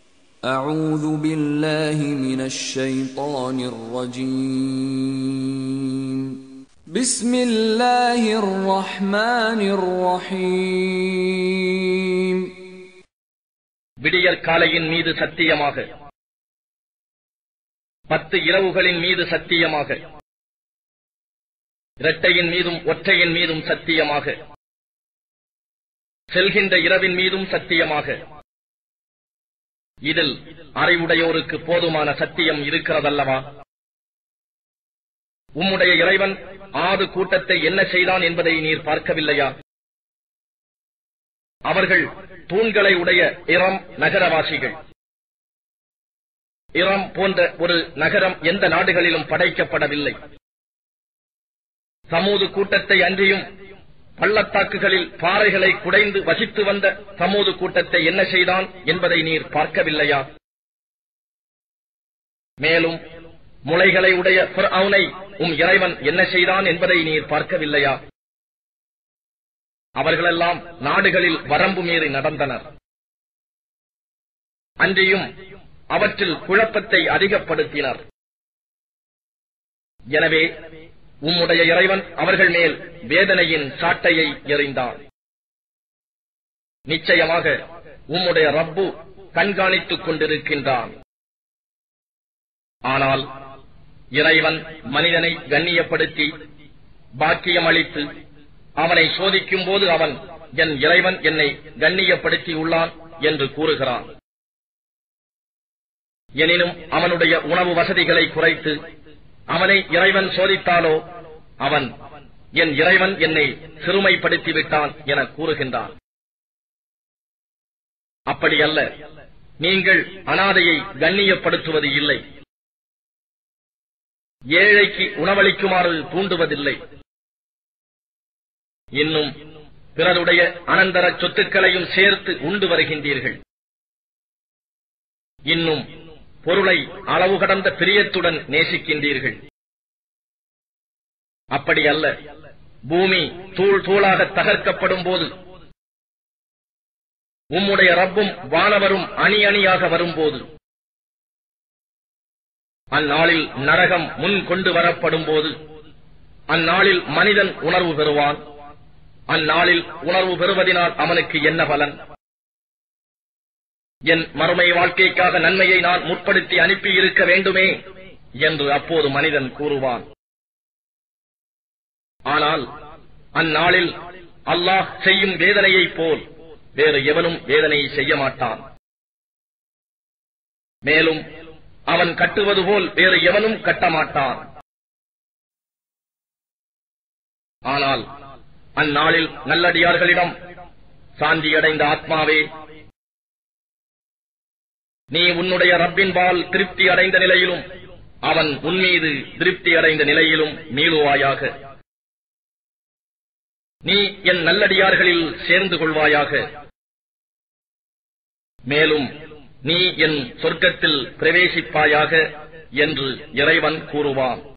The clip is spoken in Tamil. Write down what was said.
أعوذ بالله من الشيطان الرجيم بسم الله الرحمن الرحيم விடியற் காலையின் மீது சத்தியமாக பத்து இரவுகளின் மீது சத்தியமாக இரட்டையின் மீதும் ஒற்றையின் மீதும் சத்தியமாக செல்கின்ற இரவின் மீதும் சத்தியமாக இதில் அறிவுடையோருக்கு போதுமான சத்தியம் இருக்கிறதல்லவா உம்முடைய இறைவன் ஆது கூட்டத்தை என்ன செய்தான் என்பதை நீர் பார்க்கவில்லையா அவர்கள் தூண்களை உடைய இரம் நகரவாசிகள் இரம் போன்ற ஒரு நகரம் எந்த நாடுகளிலும் படைக்கப்படவில்லை சமூது கூட்டத்தை அன்றியும் பள்ளத்தாக்குகளில் பாறைகளை குடைந்து வசித்து வந்த சமூது கூட்டத்தை என்ன செய்தான் என்பதை நீர் பார்க்கவில்லையா மேலும் முளைகளை உடைய அவனை உம் இறைவன் என்ன செய்தான் என்பதை நீர் பார்க்கவில்லையா அவர்களெல்லாம் நாடுகளில் வரம்பு மீறி நடந்தனர் அன்றியும் அவற்றில் குழப்பத்தை அதிகப்படுத்தினர் எனவே உம்முடைய இறைவன் அவர்கள் மேல் வேதனையின் சாட்டையை எறிந்தான் நிச்சயமாக உம்முடைய ரப்பு கண்காணித்துக் கொண்டிருக்கின்றான் ஆனால் இறைவன் மனிதனை கண்ணியப்படுத்தி பாக்கியம் அளித்து அவனை சோதிக்கும் போது அவன் என் இறைவன் என்னை கண்ணியப்படுத்தியுள்ளான் என்று கூறுகிறான் எனினும் அவனுடைய உணவு வசதிகளை குறைத்து அவனை இறைவன் சோதித்தாலோ அவன் என் இறைவன் என்னை சிறுமைப்படுத்தி விட்டான் என கூறுகின்றான் அப்படியல்ல நீங்கள் அனாதையை கண்ணியப்படுத்துவது இல்லை ஏழைக்கு உணவளிக்குமாறு தூண்டுவதில்லை இன்னும் பிறருடைய அனந்தர சொத்துக்களையும் சேர்த்து உண்டு வருகின்றீர்கள் இன்னும் பொருளை அளவு கடந்த பிரியத்துடன் நேசிக்கின்றீர்கள் அப்படி அல்ல பூமி தூள் தூளாக தகர்க்கப்படும் போது உம்முடைய ரப்பும் வானவரும் அணி அணியாக வரும்போது அந்நாளில் நரகம் முன் கொண்டு வரப்படும் போது அந்நாளில் மனிதன் உணர்வு பெறுவான் அந்நாளில் உணர்வு பெறுவதனால் அவனுக்கு என்ன பலன் என் மறுமை வாழ்க்கைக்காக நன்மையை நான் முற்படுத்தி அனுப்பி இருக்க வேண்டுமே என்று அப்போது மனிதன் கூறுவான் ஆனால் அந்நாளில் அல்லாஹ் செய்யும் வேதனையைப் போல் வேறு எவனும் வேதனை செய்ய மாட்டான் மேலும் அவன் கட்டுவது போல் வேறு எவனும் கட்டமாட்டான் ஆனால் அந்நாளில் நல்லடியார்களிடம் சாந்தியடைந்த ஆத்மாவே நீ உன்னுடைய ரப்பின்பால் திருப்தி அடைந்த நிலையிலும் அவன் உன்மீது திருப்தி அடைந்த நிலையிலும் மீளுவாயாக நீ என் நல்லடியார்களில் சேர்ந்து கொள்வாயாக மேலும் நீ என் சொர்க்கத்தில் பிரவேசிப்பாயாக என்று இறைவன் கூறுவான்